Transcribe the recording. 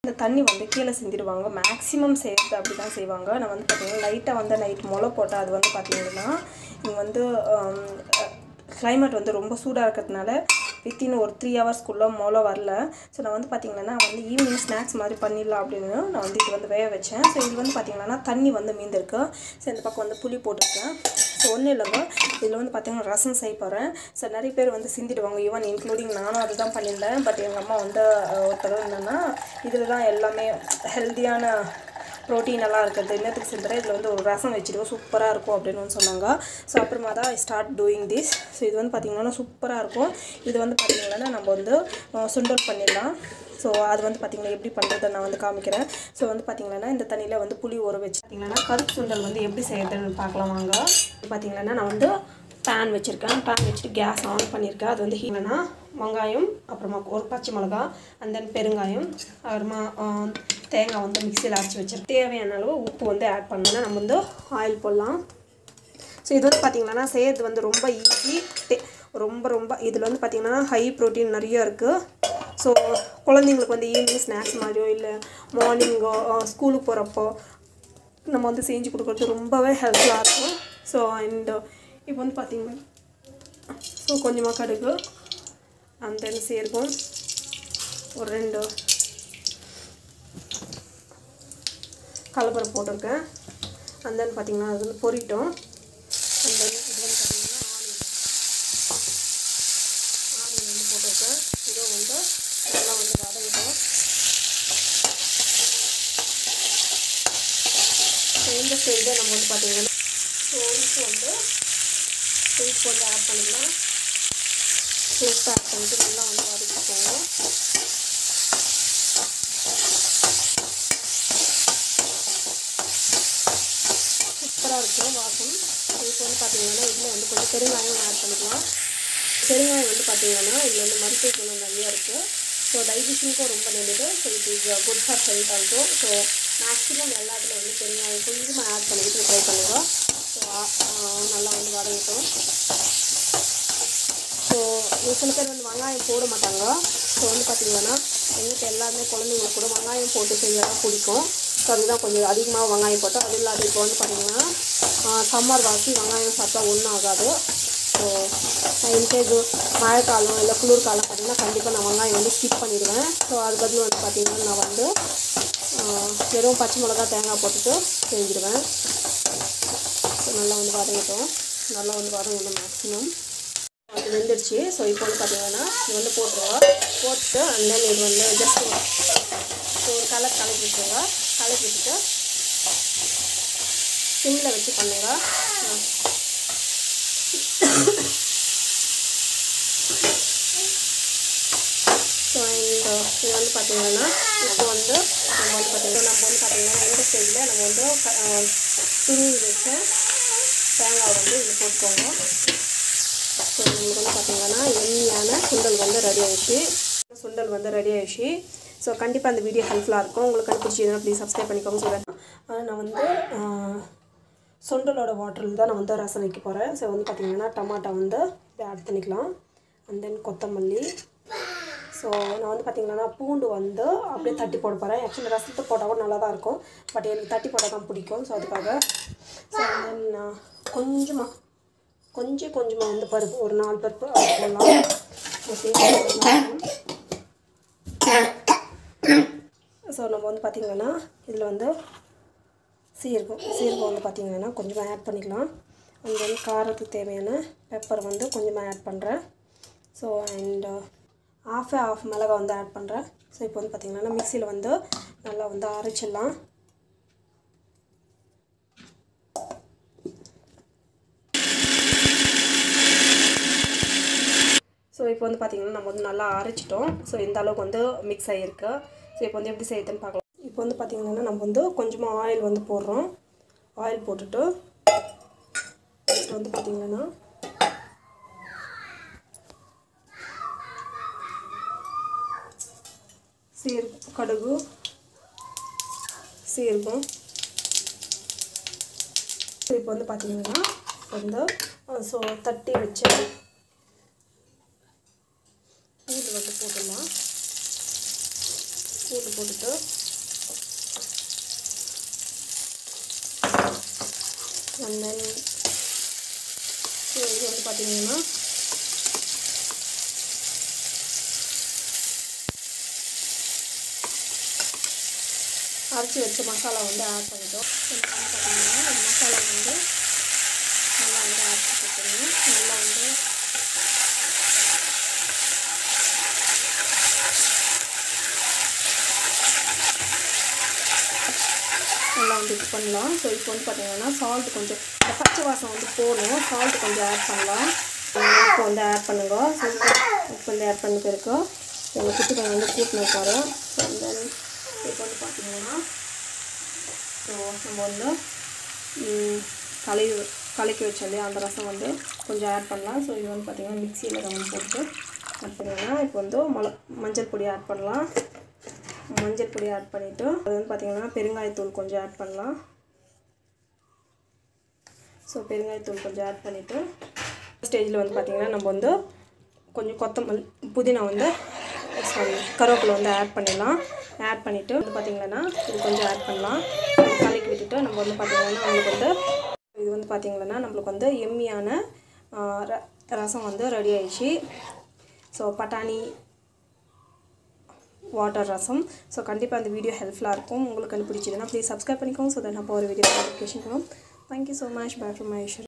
இந்த தண்ணி வந்து கீழே சிந்திடுவாங்க மேக்ஸிமம் சேர்த்து அப்படி தான் செய்வாங்க நான் வந்து பார்த்தீங்கன்னா லைட்டாக வந்து நைட் முளை போட்டால் அது வந்து பார்த்தீங்கன்னா இங்கே வந்து கிளைமேட் வந்து ரொம்ப சூடாக இருக்கிறதுனால வித்தின் ஒரு த்ரீ ஹவர்ஸ்க்குள்ளே முளை வரல ஸோ நான் வந்து பார்த்தீங்கன்னா வந்து ஈவினிங் ஸ்நாக்ஸ் மாதிரி பண்ணிடலாம் அப்படின்னு நான் வந்து இது வந்து வேக வச்சேன் ஸோ இது வந்து பார்த்தீங்கன்னா தண்ணி வந்து மீந்திருக்கு ஸோ இந்த பக்கம் வந்து புளி போட்டிருக்கேன் ஸோ ஒன்றும் இல்லைங்க இதில் வந்து பார்த்தீங்கன்னா ரசம் செய்ய போகிறேன் ஸோ நிறைய பேர் வந்து சிந்திடுவாங்க ஈவன் இன்க்ளூடிங் நானும் அதுதான் பண்ணியிருந்தேன் பட் எங்கள் அம்மா வந்து அஹ், ஒரு தடவை என்னென்னா இதில் தான் எல்லாமே ஹெல்த்தியான ப்ரோட்டீன் எல்லாம் இருக்கிறது என்னத்துக்கு சிந்துறேன் இதில் வந்து ஒரு ரசம் வச்சுடுவோம் சூப்பராக இருக்கும் அப்படின்னு வந்து சொன்னாங்க ஸோ அப்புறமா தான் I start doing this so இது வந்து பார்த்திங்கன்னா சூப்பராக இருக்கும் இது வந்து பார்த்திங்கன்னா நம்ம வந்து அஹ், சுண்டல் பண்ணிடலாம் ஸோ அது வந்து பார்த்திங்கன்னா எப்படி பண்ணுறதை நான் வந்து காமிக்கிறேன் ஸோ வந்து பார்த்திங்கன்னா இந்த தண்ணியில் வந்து புளி ஊற வச்சு பார்த்திங்கன்னா கருப்பு சுண்டல் வந்து எப்படி செய்யறதுன்னு பார்க்கலாம் வாங்க பார்த்திங்கன்னா நான் வந்து பேன் வச்சுருக்கேன் பேன் வச்சுட்டு கேஸ் ஆன் பண்ணியிருக்கேன் அது வந்து ஹீட்னா வெங்காயம் அப்புறமா ஒரு பச்சை மிளகா அண்ட் தென் பெருங்காயம் அப்புறமா ஆஹ், தேங்காய் வந்து மிக்சியில் அரைச்சி வச்சிருக்கேன் தேவையான அளவு உப்பு வந்து ஆட் பண்ணோன்னா நம்ம வந்து ஆயில் போடலாம் ஸோ இது வந்து பார்த்திங்கன்னா செய்யறது வந்து ரொம்ப ஈஸி ரொம்ப ரொம்ப இதில் வந்து பார்த்திங்கன்னா ஹை ப்ரோட்டீன் நிறைய இருக்குது ஸோ குழந்தைங்களுக்கு வந்து ஈவினிங் ஸ்நாக்ஸ் மாதிரியோ இல்லை மார்னிங்கோ ஸ்கூலுக்கு போகிறப்போ நம்ம வந்து செஞ்சு கொடுக்குறது ரொம்பவே ஹெல்ப்ஃபுல்லாக இருக்கும் ஸோ அண்ட் இப்போ வந்து பார்த்திங்கன்னா ஸோ கொஞ்சமாக கடுகு அண்ட் தென் சீரகம் ஒரு ரெண்டு கலப்பரம் போட்டிருக்கேன் அண்ட் தென் பார்த்திங்கன்னா அது வந்து பொரிட்டோம் அண்ட் தென் இது வந்து பார்த்திங்கன்னா ஆனியன் ஆனியன் வந்து போட்டிருக்கேன் இதுவும் வந்து நல்லா வந்து வதங்கிட்டோம் ஸோ இந்த ஸ்டேஜில் நம்ம வந்து பார்த்திங்கன்னா ஸோ உப்பு வந்து உப்பு வந்து ஆட் பண்ணிக்கலாம் ஸோ உப்பு ஆட் பண்ணிட்டு நல்லா வந்து வதக்கிக்கோங்க சூப்பராக இருக்கும் வாசம் இப்போ வந்து பார்த்தீங்கன்னா இதில் வந்து கொஞ்சம் பெருங்காயம் ஆட் பண்ணிக்கலாம் பெருங்காயம் வந்து பார்த்தீங்கன்னா இதில் வந்து மருத்துவ குணம் நிறைய இருக்குது ஸோ டைஜஷனுக்கும் ரொம்ப நல்லது so it is good for health also so maximum எல்லாத்துலையும் வந்து பெருங்காயம் கொஞ்சமாக ஆட் பண்ணிக்கிட்டு ட்ரை பண்ணுங்க ஸோ நல்லா வந்து வதங்கட்டும் ஸோ ஒரு சில பேர் வந்து வெங்காயம் போட மாட்டாங்க ஸோ வந்து பார்த்தீங்கன்னா எங்களுக்கு எல்லாருமே குழந்தைங்களுக்கு கூட வெங்காயம் போட்டு செஞ்சால் தான் பிடிக்கும் ஸோ அதுதான் கொஞ்சம் அதிகமாக வெங்காயம் போட்டோம் அது இல்லாத இப்போ வந்து பார்த்தீங்கன்னா சம்மர் வாசி வெங்காயம் சாப்பிட்டா ஒன்றும் ஆகாது ஸோ இன்கேஸ் மழைக்காலம் இல்லை குளிர்காலம் பார்த்தீங்கன்னா கண்டிப்பாக நான் வெங்காயம் வந்து ஸ்கிப் பண்ணிடுவேன் ஸோ அது பதில் வந்து பார்த்தீங்கன்னா நான் வந்து ஆஹ், வெறும் பச்சை மிளகா தேங்காய் போட்டுட்டு செஞ்சுடுவேன் ஸோ நல்லா வந்து வதங்கட்டும் நல்லா வந்து வதங்கணும் மேக்ஸிமம் அது வெந்துடுச்சு ஸோ இப்போ வந்து பார்த்தீங்கன்னா இது வந்து போட்டுருவோம் போட்டுட்டு அண்ட் தென் இது வந்து ஜஸ்ட் ஒரு கலர் கலக்கி விட்டுருங்க கலக்கி விட்டுட்டு சிம்மில் வச்சு பண்ணுங்க ஸோ இந்த இது வந்து பார்த்தீங்கன்னா இப்போ வந்து நம்ம வந்து பார்த்தீங்கன்னா நம்ம வந்து பார்த்தீங்கன்னா இந்த ஸ்டேஜில் நம்ம வந்து க- அஹ் துருவி வச்ச தேங்காய் வந்து இதில் போட்டுக்கோங்க ஸோ உங்களுக்கு வந்து பார்த்தீங்கன்னா எண்ணியான சுண்டல் வந்து ரெடி ஆயிடுச்சு சுண்டல் வந்து ரெடி ஆயிடுச்சு ஸோ கண்டிப்பாக அந்த வீடியோ ஹெல்ப்ஃபுல்லாக இருக்கும் உங்களுக்கு பிடிச்சதுன்னா ப்ளீஸ் சப்ஸ்கிரைப் பண்ணிக்கோங்க சொல்கிறேன் நான் வந்து ஆஹ், சுண்டலோட வாட்டரில் தான் நான் வந்து ரசம் வைக்க போகிறேன் ஸோ வந்து பார்த்தீங்கன்னா டமாட்டா வந்து ஆட் பண்ணிக்கலாம் அண்ட் தென் கொத்தமல்லி ஸோ நான் வந்து பார்த்தீங்கன்னா பூண்டு வந்து அப்படியே தட்டி போட போகிறேன் ஆக்சுவலி ரசத்தை போட்டால் கூட நல்லா தான் இருக்கும் பட் எனக்கு தட்டி போட்டால் தான் பிடிக்கும் ஸோ அதுக்காக ஸோ தென் கொஞ்சமாக கொஞ்சம் கொஞ்சமாக வந்து பருப்பு ஒரு நாலு பருப்பு அது போடலாம் ஓகே ஸோ நம்ம வந்து பார்த்திங்கன்னா இதில் வந்து சீரகம் சீரகம் வந்து பார்த்திங்கன்னா கொஞ்சமாக ஆட் பண்ணிக்கலாம் அண்ட் வந்து காரத்துக்கு தேவையான பெப்பர் வந்து கொஞ்சமாக ஆட் பண்ணுறேன் ஸோ அண்ட் ஆஃபே ஆஃப் மிளகா வந்து ஆட் பண்ணுறேன் ஸோ இப்போ வந்து பார்த்திங்கன்னா மிக்சியில் வந்து நல்லா வந்து அரைச்சிடலாம் ஸோ இப்போ வந்து பார்த்திங்கன்னா நம்ம வந்து நல்லா அரைச்சிட்டோம் ஸோ இந்த அளவுக்கு வந்து மிக்ஸ் ஆகிருக்கு ஸோ இப்போ வந்து எப்படி செய்யுதுன்னு பார்க்கலாம் இப்போ வந்து பார்த்திங்கன்னா நம்ம வந்து கொஞ்சமாக ஆயில் வந்து போடுறோம் ஆயில் போட்டுட்டு நெக்ஸ்ட் வந்து பார்த்திங்கன்னா சீர் கடுகு சீரகம் இப்போ வந்து பார்த்திங்கன்னா வந்து ஸோ தட்டி வச்ச பூண்டு வந்து போட்டுடலாம் பூண்டு போட்டுட்டு அண்ட் தென் ஸோ இது வந்து பார்த்தீங்கன்னா அரைச்சி வச்ச மசாலா வந்து ஆட் பண்ணிட்டோம் இப்போ வந்து பார்த்தீங்கன்னா இந்த மசாலா வந்து நல்லா வந்து அரைச்சி போட்டுருங்க நல்லா வந்து நல்லா வந்து இது பண்ணலாம் ஸோ இப்போ வந்து பார்த்தீங்கன்னா சால்ட் கொஞ்சம் இந்த பச்சை வாசம் வந்து போகணும் சால்ட் கொஞ்சம் ஆட் பண்ணலாம் இப்போ வந்து ஆட் பண்ணுங்க ஸோ இப்போ வந்து ஆட் பண்ண பிறகு எங்கள் குட்டி பையன் வந்து கூட்டினு இருக்காரு ஸோ தென் இப்போ வந்து பார்த்தீங்கன்னா ஸோ நம்ம வந்து ம், கலை கலக்கி வச்சோம் இல்லையா அந்த ரசம் வந்து கொஞ்சம் ஆட் பண்ணலாம் ஸோ இது வந்து பார்த்திங்கன்னா மிக்சியில் நம்ம போட்டு ஆட் பண்ணிங்கன்னா இப்போ வந்து மொள மஞ்சள் பொடி ஆட் பண்ணலாம் மஞ்சள் பொடி ஆட் பண்ணிவிட்டு அது வந்து பார்த்திங்கன்னா பெருங்காயத்தூள் கொஞ்சம் ஆட் பண்ணலாம் ஸோ பெருங்காயத்தூள் கொஞ்சம் ஆட் பண்ணிவிட்டு ஸ்டேஜில் வந்து பார்த்திங்கன்னா நம்ம வந்து கொஞ்சம் கொத்தமல்லி புதினா வந்து சாரி கருவேப்பிலை வந்து ஆட் பண்ணிடலாம் ஆட் பண்ணிவிட்டு வந்து பார்த்திங்கன்னா இது கொஞ்சம் ஆட் பண்ணலாம் கலக்கி விட்டுட்டு நம்ம வந்து பார்த்திங்கன்னா நம்மளுக்கு வந்து இது வந்து பார்த்திங்கன்னா நம்மளுக்கு வந்து எம்மியான ஆ, ர- ரசம் வந்து ரெடி ஆயிடுச்சு ஸோ பட்டாணி வாட்டர் ரசம் ஸோ கண்டிப்பாக அந்த வீடியோ ஹெல்ப்ஃபுல்லாக இருக்கும் உங்களுக்கு அது பிடிச்சதுன்னா ப்ளீஸ் சப்ஸ்கிரைப் பண்ணிக்கோங்க ஸோ தட் நான் போகிற வீடியோ நோட்டிஃபிகேஷன் வரும் thank you so much bye from Maheswari